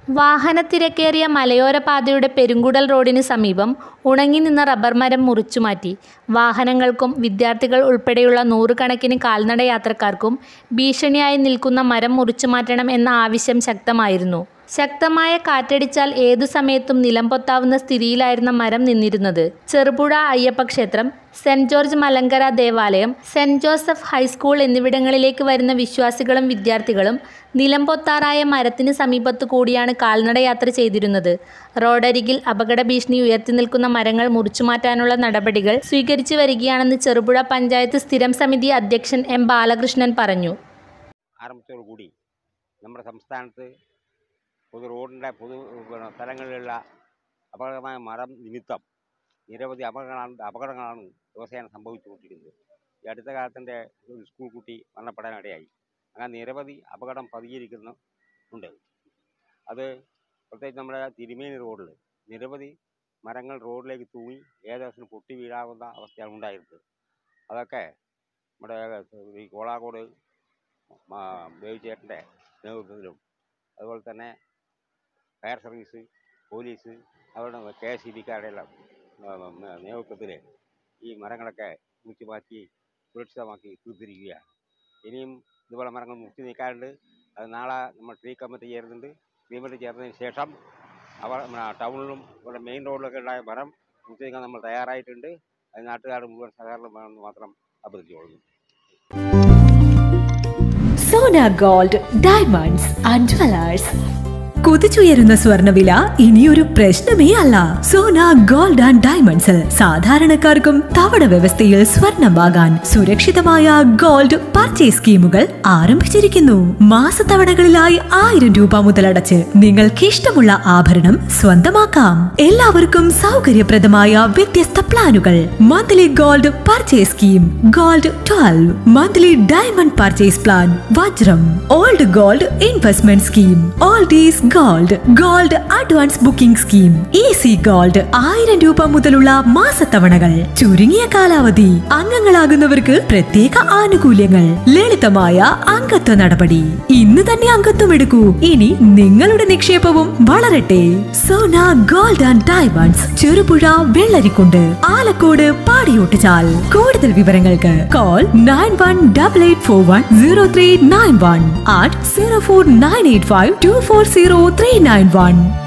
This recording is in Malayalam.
വാഹനത്തിരക്കേറിയ മലയോര പാതയുടെ പെരുങ്കുടൽ റോഡിന് സമീപം ഉണങ്ങി നിന്ന റബ്ബർ മരം മുറിച്ചുമാറ്റി വാഹനങ്ങൾക്കും വിദ്യാർത്ഥികൾ ഉൾപ്പെടെയുള്ള നൂറുകണക്കിന് കാൽനട യാത്രക്കാർക്കും ഭീഷണിയായി നിൽക്കുന്ന മരം മുറിച്ചുമാറ്റണം എന്ന ആവശ്യം ശക്തമായിരുന്നു ശക്തമായ കാറ്റടിച്ചാൽ ഏതു സമയത്തും നിലംപൊത്താവുന്ന സ്ഥിതിയിലായിരുന്ന മരം നിന്നിരുന്നത് ചെറുപുഴ അയ്യപ്പ ക്ഷേത്രം സെന്റ് ജോർജ് മലങ്കര ദേവാലയം സെന്റ് ജോസഫ് ഹൈസ്കൂൾ എന്നിവിടങ്ങളിലേക്ക് വരുന്ന വിശ്വാസികളും വിദ്യാർത്ഥികളും നിലംപൊത്താറായ മരത്തിന് സമീപത്തു കൂടിയാണ് കാൽനടയാത്ര ചെയ്തിരുന്നത് റോഡരികിൽ അപകട ഭീഷണി ഉയർത്തി നിൽക്കുന്ന മരങ്ങൾ മുറിച്ചുമാറ്റാനുള്ള നടപടികൾ സ്വീകരിച്ചു വരികയാണെന്ന് ചെറുപുഴ പഞ്ചായത്ത് സ്ഥിരം സമിതി അധ്യക്ഷൻ എം ബാലകൃഷ്ണൻ പറഞ്ഞു ആരംഭിച്ചതോടുകൂടി നമ്മുടെ സംസ്ഥാനത്ത് പൊതു റോഡിൻ്റെ പൊതു പിന്നെ സ്ഥലങ്ങളിലുള്ള അപകടമായ മരം നിമിത്തം നിരവധി അപകടങ്ങളാണ് അപകടങ്ങളാണ് ദിവസേന സംഭവിച്ചുകൊണ്ടിരിക്കുന്നത് ഈ അടുത്ത കാലത്തിൻ്റെ ഒരു സ്കൂൾ കുട്ടി മരണപ്പെടാനിടയായി അങ്ങനെ നിരവധി അപകടം പതിയിരിക്കുന്നു ഉണ്ട് അത് പ്രത്യേകിച്ച് നമ്മുടെ തിരുമേനി റോഡിൽ നിരവധി മരങ്ങൾ റോഡിലേക്ക് തൂങ്ങി ഏകദേശം പൊട്ടി വീഴാവുന്ന അവസ്ഥയാണ് ഉണ്ടായിരുന്നത് അതൊക്കെ നമ്മുടെ ഈ കോളാക്കോട് ബേബിച്ചേട്ടൻ്റെ നേതൃത്വത്തിലും അതുപോലെ തന്നെ ഫയർ സർവീസ് പോലീസ് അവരുടെ കെ എസ് ഇ ബിക്കാരുടെ എല്ലാം നേതൃത്വത്തിൽ ഈ മരങ്ങളൊക്കെ മുറിച്ച് മാറ്റി സുരക്ഷിതമാക്കി തീർത്തിരിക്കുകയാണ് ഇനിയും ഇതുപോലെ മരങ്ങൾ മുറിച്ച് നീക്കാറുണ്ട് അത് നാളെ നമ്മൾ ട്രീ കമ്മിറ്റി ചേരുന്നുണ്ട് ട്രീ കമ്മിറ്റി ചേർന്നതിന് ശേഷം അവർ നമ്മുടെ ടൗണിലും ഇവിടെ മെയിൻ റോഡിലൊക്കെ ഉണ്ടായ മരം മുറിച്ച് നീക്കാൻ നമ്മൾ തയ്യാറായിട്ടുണ്ട് അത് നാട്ടുകാർ മുഴുവൻ സഹകരണം വേണമെന്ന് മാത്രം അഭ്യർത്ഥിച്ചുകൊള്ളുന്നു Sona gold diamonds and jewellers കുതിച്ചുയരുന്ന സ്വർണ്ണവില ഇനിയൊരു പ്രശ്നമേ അല്ല സോന ഗോൾഡ് ആൻഡ് ഡയമണ്ട്സിൽ സാധാരണക്കാർക്കും തവണ വ്യവസ്ഥയിൽ സ്വർണം വാങ്ങാൻ സുരക്ഷിതമായ ഗോൾഡ് പർച്ചേസ് സ്കീമുകൾ ആരംഭിച്ചിരിക്കുന്നു മാസത്തവണകളിലായി ആയിരം രൂപ മുതലടച്ച് നിങ്ങൾക്ക് ഇഷ്ടമുള്ള ആഭരണം സ്വന്തമാക്കാം എല്ലാവർക്കും സൗകര്യപ്രദമായ വ്യത്യസ്ത പ്ലാനുകൾ monthly gold purchase scheme gold twelve monthly diamond purchase plan വജ്രം old gold investment scheme all days gold gold advance booking scheme easy gold ആയിരം രൂപ മുതലുള്ള മാസത്തവണകൾ ചുരുങ്ങിയ കാലാവധി അംഗങ്ങളാകുന്നവർക്ക് പ്രത്യേക ആനുകൂല്യങ്ങൾ ലളിതമായ അംഗത്വ നടപടി ഇന്ന് തന്നെ അംഗത്വം എടുക്കൂ ഇനി നിങ്ങളുടെ നിക്ഷേപവും വളരട്ടെ Sona gold and diamonds Cherupuzha Vellarikkundu Alakode Padiyottuchal കൂടുതൽ വിവരങ്ങൾക്ക് call nine one double eight four one zero three nine one eight zero four nine eight five two four zero three nine one